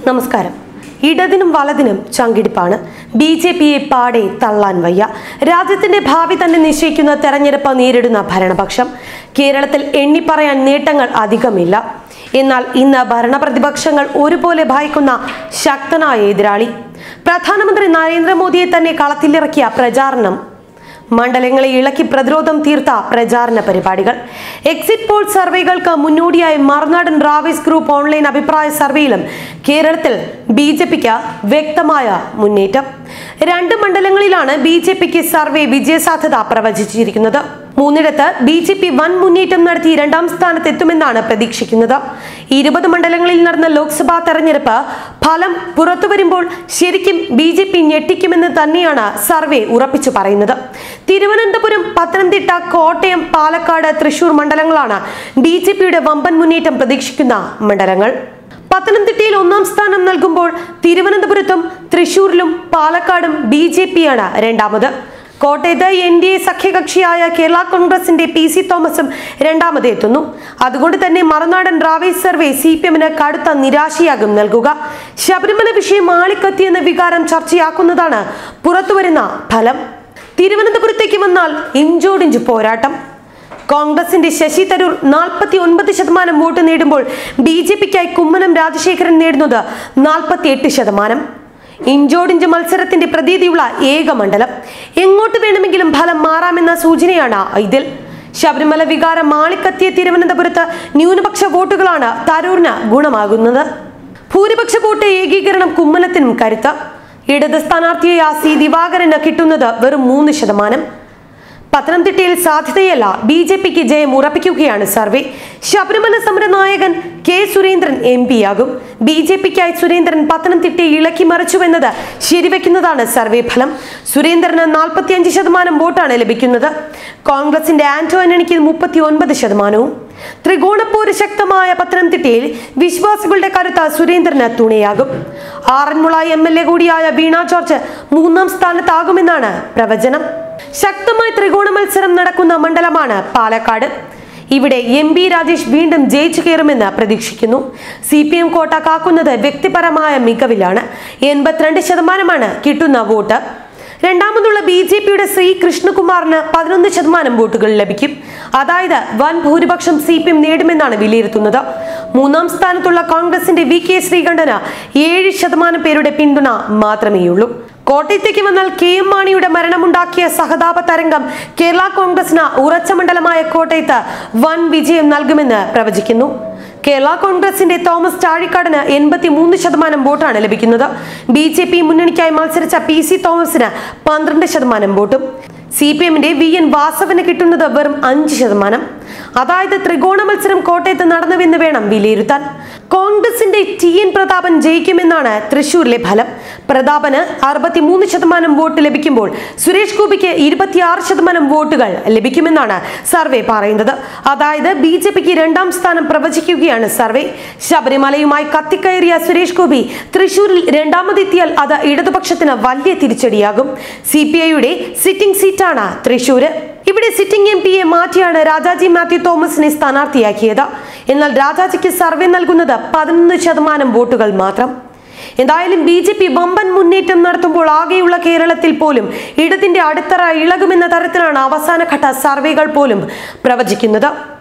നമസ്കാരം ഇടതിനും വലതിനും ചങ്കിടിപ്പാണ് B J പിയെ പാടെ തള്ളാൻ വയ്യ രാജ്യത്തിന്റെ ഭാവി തന്നെ നിശ്ചയിക്കുന്ന തെരഞ്ഞെടുപ്പ് നേരിടുന്ന ഭരണപക്ഷം കേരളത്തിൽ എണ്ണിപ്പറയാൻ നേട്ടങ്ങൾ അധികമില്ല എന്നാൽ ഇന്ന് ഭരണപ്രതിപക്ഷങ്ങൾ ഒരുപോലെ ഭയക്കുന്ന ശക്തനായ എതിരാളി പ്രധാനമന്ത്രി നരേന്ദ്രമോദിയെ തന്നെ കളത്തിലിറക്കിയ പ്രചാരണം മണ്ഡലങ്ങളെ ഇളക്കി പ്രതിരോധം തീർത്ത പ്രചാരണ പരിപാടികൾ എക്സിറ്റ് പോൾ സർവേകൾക്ക് മുന്നോടിയായി മറുനാടൻ റാവിസ് ഗ്രൂപ്പ് ഓൺലൈൻ അഭിപ്രായ സർവേയിലും കേരളത്തിൽ ബി ജെ പിക്ക് വ്യക്തമായ മുന്നേറ്റം രണ്ട് മണ്ഡലങ്ങളിലാണ് ബി ജെ പിക്ക് സർവേ വിജയസാധ്യത പ്രവചിച്ചിരിക്കുന്നത് മൂന്നിടത്ത് ബി ജെ പി വൻ മുന്നേറ്റം നടത്തി രണ്ടാം സ്ഥാനത്തെത്തുമെന്നാണ് പ്രതീക്ഷിക്കുന്നത് ഇരുപത് മണ്ഡലങ്ങളിൽ നടന്ന ലോക്സഭാ തെരഞ്ഞെടുപ്പ് ഫലം പുറത്തു വരുമ്പോൾ ശരിക്കും ബി ജെ പി ഞെട്ടിക്കുമെന്ന് തന്നെയാണ് സർവേ ഉറപ്പിച്ചു പറയുന്നത് തിരുവനന്തപുരം പത്തനംതിട്ട കോട്ടയം പാലക്കാട് തൃശൂർ മണ്ഡലങ്ങളാണ് ബി ജെ പിയുടെ വമ്പൻ മുന്നേറ്റം പ്രതീക്ഷിക്കുന്ന മണ്ഡലങ്ങൾ പത്തനംതിട്ടയിൽ ഒന്നാം സ്ഥാനം നൽകുമ്പോൾ തിരുവനന്തപുരത്തും തൃശൂരിലും പാലക്കാടും ബി ജെ പിയാണ് രണ്ടാമത് കോട്ടയത്ത് എൻ ഡി എ സഖ്യകക്ഷിയായ കേരള കോൺഗ്രസിന്റെ പി സി തോമസും രണ്ടാമത് എത്തുന്നു അതുകൊണ്ട് തന്നെ മറുനാടൻ റാവേസ് സർവേ സി പി എമ്മിന് കടുത്ത നിരാശയാകും നൽകുക ശബരിമല വിഷയം ആളിക്കത്തിയെന്ന വികാരം ചർച്ചയാക്കുന്നതാണ് പുറത്തുവരുന്ന ഫലം തിരുവനന്തപുരത്തേക്ക് വന്നാൽ ഇഞ്ചോടിഞ്ച് പോരാട്ടം കോൺഗ്രസിന്റെ ശശി തരൂർ നാൽപ്പത്തി ഒൻപത് ശതമാനം വോട്ട് നേടുമ്പോൾ ബി ജെ പിക്കായി കുമ്മനം രാജശേഖരൻ നേടുന്നത് നാൽപ്പത്തി എട്ട് ശതമാനം ഇഞ്ചോടിഞ്ച് മത്സരത്തിന്റെ പ്രതീതിയുള്ള ഏക മണ്ഡലം എങ്ങോട്ട് വേണമെങ്കിലും ഫലം മാറാമെന്ന സൂചനയാണ് ഇതിൽ ശബരിമല വികാരം മാളിക്കത്തിയ തിരുവനന്തപുരത്ത് ന്യൂനപക്ഷ വോട്ടുകളാണ് തരൂരിന് ഗുണമാകുന്നത് ഭൂരിപക്ഷ വോട്ട് ഏകീകരണം കുമ്മനത്തിനും കരുത്ത് ഇടത് സ്ഥാനാർത്ഥിയായ സി ദിവാകരന് കിട്ടുന്നത് വെറും മൂന്ന് ശതമാനം പത്തനംതിട്ടയിൽ സാധ്യതയല്ല ബി ജെ പിക്ക് ജയം ഉറപ്പിക്കുകയാണ് സർവേ ശബരിമല സമര നായകൻ കെ സുരേന്ദ്രൻ എം പിയാകും ബി ജെ പിക്കായി സുരേന്ദ്രൻ പത്തനംതിട്ടയെ ഇളക്കി മറിച്ചുവെന്നത് ശരിവെക്കുന്നതാണ് സർവേ ഫലം സുരേന്ദ്രന് നാൽപ്പത്തിയഞ്ച് ശതമാനം വോട്ടാണ് ലഭിക്കുന്നത് കോൺഗ്രസിന്റെ ആന്റോ ആന്റണിക്ക് മുപ്പത്തി ഒൻപത് ശതമാനവും ത്രികോണപ്പോര് ശക്തമായ പത്തനംതിട്ടയിൽ വിശ്വാസികളുടെ കരുത്ത് സുരേന്ദ്രന് തുണയാകും ആറന്മുള എം എൽ എ കൂടിയായ വീണ ജോർജ് മൂന്നാം സ്ഥാനത്താകുമെന്നാണ് പ്രവചനം ശക്തമായ ത്രികോണ മത്സരം നടക്കുന്ന മണ്ഡലമാണ് പാലക്കാട് ഇവിടെ എം ബി രാജേഷ് വീണ്ടും ജയിച്ചു കയറുമെന്ന് പ്രതീക്ഷിക്കുന്നു സി പി എം കോട്ട കാക്കുന്നത് വ്യക്തിപരമായ മികവിലാണ് എൺപത്തിരണ്ട് ശതമാനമാണ് കിട്ടുന്ന വോട്ട് രണ്ടാമതുള്ള ബി ജെ പിയുടെ ശ്രീ കൃഷ്ണകുമാറിന് പതിനൊന്ന് ശതമാനം വോട്ടുകൾ ലഭിക്കും അതായത് വൻ ഭൂരിപക്ഷം സി പി എം നേടുമെന്നാണ് വിലയിരുത്തുന്നത് മൂന്നാം സ്ഥാനത്തുള്ള കോൺഗ്രസിന്റെ വി കെ ശ്രീകണ്ഠന് ഏഴ് ശതമാനം പേരുടെ പിന്തുണ മാത്രമേയുള്ളൂ കോട്ടയത്തേക്ക് വന്നാൽ കെ എം മാണിയുടെ മരണമുണ്ടാക്കിയ സഹതാപ തരംഗം കേരള കോൺഗ്രസിന് ഉറച്ച മണ്ഡലമായ കോട്ടയത്ത് വൻ വിജയം നൽകുമെന്ന് പ്രവചിക്കുന്നു കേരള കോൺഗ്രസിന്റെ തോമസ് ചാഴിക്കാടന് എൺപത്തി മൂന്ന് ശതമാനം വോട്ടാണ് ലഭിക്കുന്നത് ബി ജെ പി മുന്നണിക്കായി മത്സരിച്ച പി സി തോമസിന് പന്ത്രണ്ട് ശതമാനം വോട്ടും സി പി എമ്മിന്റെ വി എൻ വാസവന് കിട്ടുന്നത് വെറും അഞ്ച് ശതമാനം അതായത് ത്രികോണ മത്സരം കോട്ടയത്ത് നടന്നുവെന്ന് വേണം വിലയിരുത്താൻ കോൺഗ്രസിന്റെ ടി എൻ പ്രതാപൻ ജയിക്കുമെന്നാണ് തൃശൂരിലെ ഫലം പ്രതാപന് അറുപത്തിമൂന്ന് ശതമാനം വോട്ട് ലഭിക്കുമ്പോൾ സുരേഷ് ഗോപിക്ക് ഇരുപത്തിയാറ് ശതമാനം വോട്ടുകൾ ലഭിക്കുമെന്നാണ് സർവേ പറയുന്നത് അതായത് ബി ജെ പിക്ക് രണ്ടാം സ്ഥാനം പ്രവചിക്കുകയാണ് സർവേ ശബരിമലയുമായി കത്തിക്കയറിയ സുരേഷ് ഗോപി തൃശൂരിൽ രണ്ടാമതെത്തിയാൽ അത് ഇടതുപക്ഷത്തിന് വലിയ തിരിച്ചടിയാകും സി പി ഐയുടെ സിറ്റിംഗ് സീറ്റാണ് തൃശൂര് ഇവിടെ സിറ്റിംഗ് എം പിയെ മാറ്റിയാണ് രാജാജി മാത്യു തോമസിനെ സ്ഥാനാർത്ഥിയാക്കിയത് എന്നാൽ രാജാജിക്ക് സർവേ നൽകുന്നത് പതിനൊന്ന് ശതമാനം വോട്ടുകൾ മാത്രം എന്തായാലും ബി ജെ പി വമ്പൻ മുന്നേറ്റം നടത്തുമ്പോൾ ആകെയുള്ള കേരളത്തിൽ പോലും ഇടതിന്റെ അടിത്തറ ഇളകുമെന്ന തരത്തിലാണ് അവസാനഘട്ട സർവേകൾ പോലും പ്രവചിക്കുന്നത്